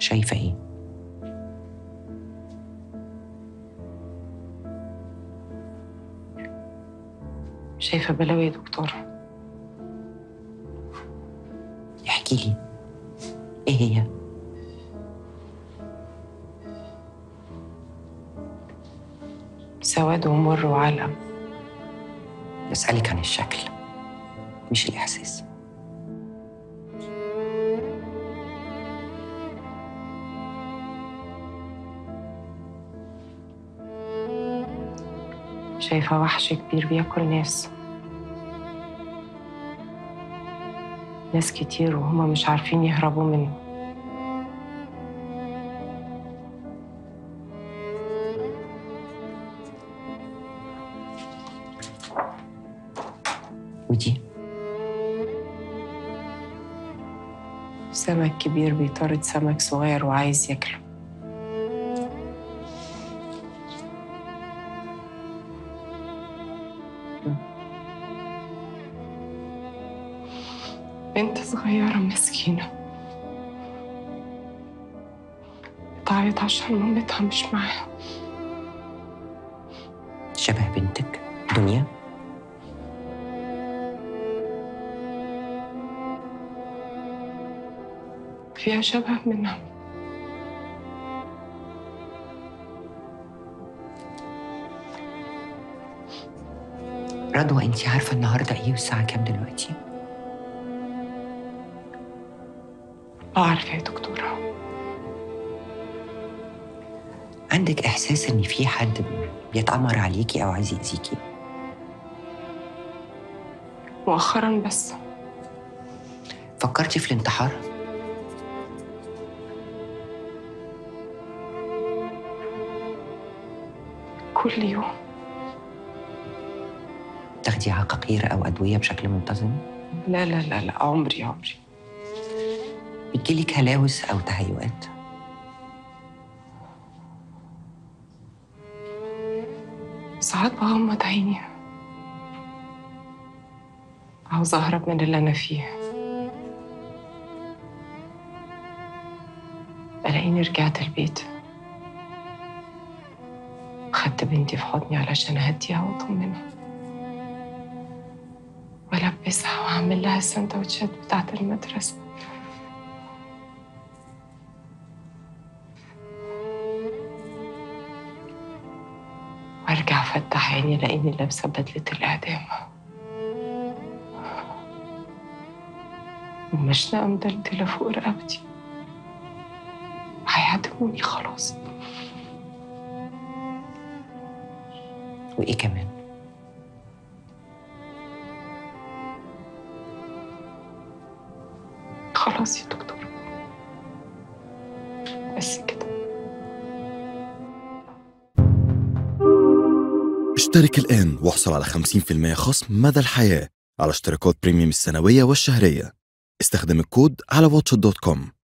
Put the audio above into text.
شايفة إيه؟ شايفة بلاوي يا دكتورة احكي لي إيه هي؟ سواد ومر وعلم بسألك عن الشكل مش الإحساس شايفة وحش كبير بياكل ناس ناس كتير وهما مش عارفين يهربوا منه ودي سمك كبير بيطارد سمك صغير وعايز ياكله بنت صغيرة مسكينة بتعيط عشان مامتها مش معاها شبه بنتك دنيا فيها شبه منها رضوى انت عارفة النهاردة ايه والساعة كام دلوقتي؟ اه عارفة يا دكتورة عندك إحساس إن في حد بيتأمر عليكي أو عايز يأذيكي؟ مؤخرا بس فكرتي في الانتحار؟ كل يوم تاخدي عقاقير أو أدوية بشكل منتظم؟ لا لا لا لا عمري عمري بتجيلك هلاوس أو تهيؤات؟ ساعات بغمض عيني عاوزة أهرب من اللي أنا فيه ألاقيني رجعت البيت خدت بنتي في حضني علشان أهديها وأطمنها وألبسها وأعمل لها السندوتشات بتاعت المدرسة وارجع افتح عيني الاقيني لابسه بدله الاعدام ومشنقه مدلدله فوق رقبتي هيعدموني خلاص وإيه كمان؟ خلاص يا دكتور بس كده اشترك الآن واحصل على 50% خصم مدى الحياة على اشتراكات بريميوم السنوية والشهرية استخدم الكود على واتش دوت كوم